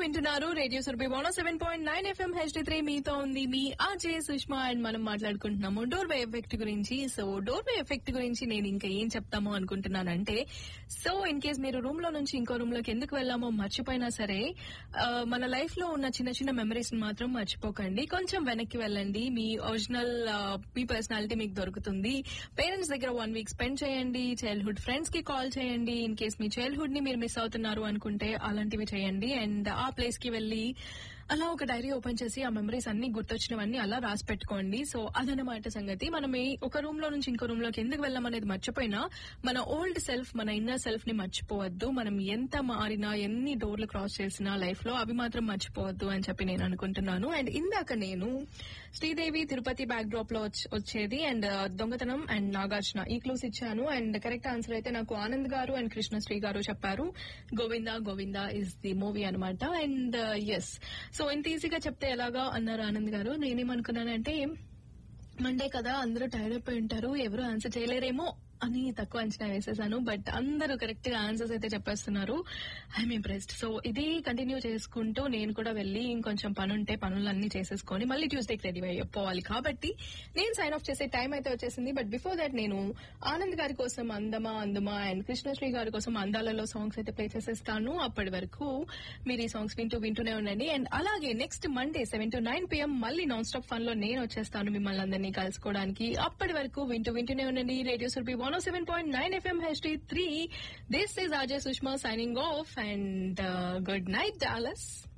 వింటున్నారు radio Surabhi one seven point nine FM HD three మీతో ఉంది మీ ఆర్జే సుష్మా అండ్ మనం మాట్లాడుకుంటున్నాము డోర్ వే ఎఫెక్ట్ గురించి సో డోర్ వే ఎఫెక్ట్ గురించి నేను ఇంకా ఏం చెప్తాము అనుకుంటున్నానంటే సో ఇన్ కేస్ మీరు రూమ్ లో నుంచి ఇంకో రూమ్ లోకి ఎందుకు వెళ్ళామో మర్చిపోయినా సరే ఆ, మన లైఫ్ లో ఉన్న చిన్న చిన్న మెమరీస్ మాత్రం మర్చిపోకండి కొంచెం వెనక్కి వెళ్ళండి మీ ఒరిజినల్ మీ పర్సనాలిటీ మీకు దొరుకుతుంది పేరెంట్స్ దగ్గర వన్ వీక్ స్పెండ్ చేయండి చైల్డ్హుడ్ ఫ్రెండ్స్ కి కాల్ చేయండి ఇన్ కేస్ మీ చైల్డ్హుడ్ ని మీరు మిస్ అవుతున్నారు అనుకుంటే అలాంటివి చేయండి అండ్ ఆ ప్లేస్ కి వెళ్ళి అలా ఒక డైరీ ఓపెన్ చేసి ఆ మెమరీస్ అన్ని గుర్తొచ్చినవన్నీ అలా రాసి పెట్టుకోండి సో అదనమాట సంగతి మనం ఈ ఒక రూమ్ లో నుంచి ఇంకో రూమ్ లోకి ఎందుకు వెళ్ళమనేది మర్చిపోయినా మన ఓల్డ్ సెల్ఫ్ మన ఇన్నర్ సెల్ఫ్ ని మర్చిపోవద్దు మనం ఎంత మారినా ఎన్ని డోర్లు క్రాస్ చేసినా లైఫ్ లో అవి మాత్రం మర్చిపోవద్దు అని చెప్పి నేను అనుకుంటున్నాను అండ్ ఇందాక నేను శ్రీదేవి తిరుపతి బ్యాక్ డ్రాప్ లో వచ్చ- వచ్చేది అండ్ దొంగతనం అండ్ నాగార్జున ఈ క్లూస్ ఇచ్చాను అండ్ కరెక్ట్ ఆన్సర్ అయితే నాకు ఆనంద్ గారు అండ్ కృష్ణశ్రీ గారు చెప్పారు Govinda Govinda is the movie అనమాట అండ్ ఎస్ సో ఇంత ఈజీగా చెప్తే ఎలాగా అన్నారు ఆనంద్ గారు నేనేమనుకున్నానంటే మండే కదా అందరూ టైర్డ్ అయిపోయి ఉంటారు ఎవరు ఆన్సర్ చేయలేరేమో అని తక్కువ అంచనా వేసేసాను బట్ అందరూ కరెక్ట్ గా ఆన్సర్స్ అయితే చెప్పేస్తున్నారు ఐఎమ్ ఇంప్రెస్డ్ సో ఇది కంటిన్యూ చేసుకుంటూ నేను కూడా వెళ్ళి ఇంకొంచెం పని ఉంటే పనులన్నీ చేసేసుకొని మళ్ళీ ట్యూస్డేకి రెడీ అయిపోవాలి కాబట్టి నేను సైన్ ఆఫ్ చేసే టైం అయితే వచ్చేసింది బట్ బిఫోర్ దట్ నేను ఆనంద్ గారి కోసం అందమా అందమా అండ్ కృష్ణశ్రీ గారి కోసం అందాలలో సాంగ్స్ అయితే ప్లే చేసేస్తాను అప్పటి వరకు మీరు ఈ సాంగ్స్ వింటూ వింటూనే ఉండండి అండ్ అలాగే next Monday seven to nine PM మళ్ళీ నాన్ స్టాప్ ఫన్ లో నేను వచ్చేస్తాను మిమ్మల్ని అందరినీ కలుసుకోవడానికి అప్పటి వరకు వింటూ వింటూనే ఉండండి radio Surabhi one seven point nine FM HD three this is Ajay Sushma signing off and good night Dallas